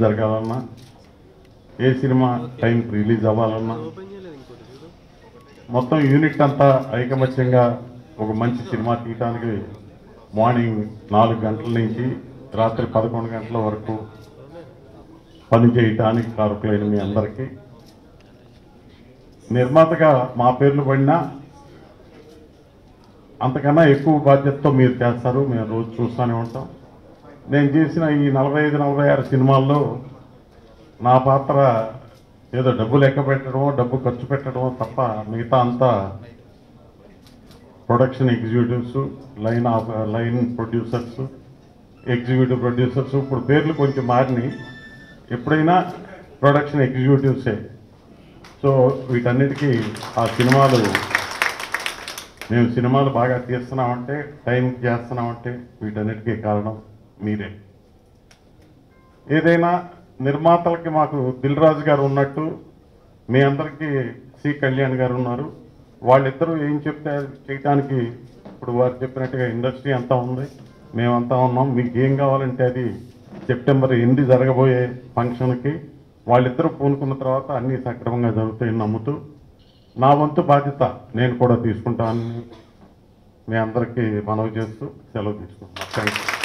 జరగాలన్నా ఏ cinema time release అవ్వాలన్నా మొత్తం యూనిట్ అంతా ఐకమత్యంగా ఒక మంచి సినిమా తీయటానికి మార్నింగ్ నాలుగు గంటల నుంచి రాత్రి పదకొండు గంటల వరకు పని చేయటానికి కారకులైన మీ అందరికీ నిర్మాతగా మా పేర్లు పడినా అంతకన్నా ఎక్కువ బాధ్యతతో మీరు చేస్తారు మేము రోజు చూస్తూనే ఉంటాం నేను చేసిన ఈ నలభై ఐదు నలభై ఆరు సినిమాల్లో నా పాత్ర ఏదో డబ్బు లెక్క పెట్టడమో డబ్బు ఖర్చు పెట్టడమో తప్ప మిగతా అంతా production executives line of line producers executive producers ఇప్పుడు పేర్లు కొంచెం మారినాయి ఎప్పుడైనా ప్రొడక్షన్ ఎగ్జిక్యూటివ్సే సో వీటన్నిటికీ ఆ సినిమాలు మేము సినిమాలు బాగా తీస్తున్నామంటే టైంకి చేస్తున్నామంటే వీటన్నిటికీ కారణం మీరే ఏదైనా నిర్మాతలకి మాకు దిల్ రాజు గారు ఉన్నట్టు మీ అందరికీ సి కళ్యాణ్ గారు ఉన్నారు వాళ్ళిద్దరూ ఏం చెప్తే అది చేయటానికి ఇప్పుడు వారు చెప్పినట్టుగా ఇండస్ట్రీ అంతా ఉంది మేమంతా ఉన్నాం మీకు ఏం కావాలంటే అది సెప్టెంబర్ ఎనిమిది జరగబోయే ఫంక్షన్కి వాళ్ళిద్దరూ పూనుకున్న తర్వాత అన్నీ సక్రమంగా జరుగుతాయని నమ్ముతూ నా వంతు బాధ్యత నేను కూడా తీసుకుంటానని మీ అందరికీ మనవి చేస్తూ సెలవు తీసుకుంటున్నాను థ్యాంక్ యూ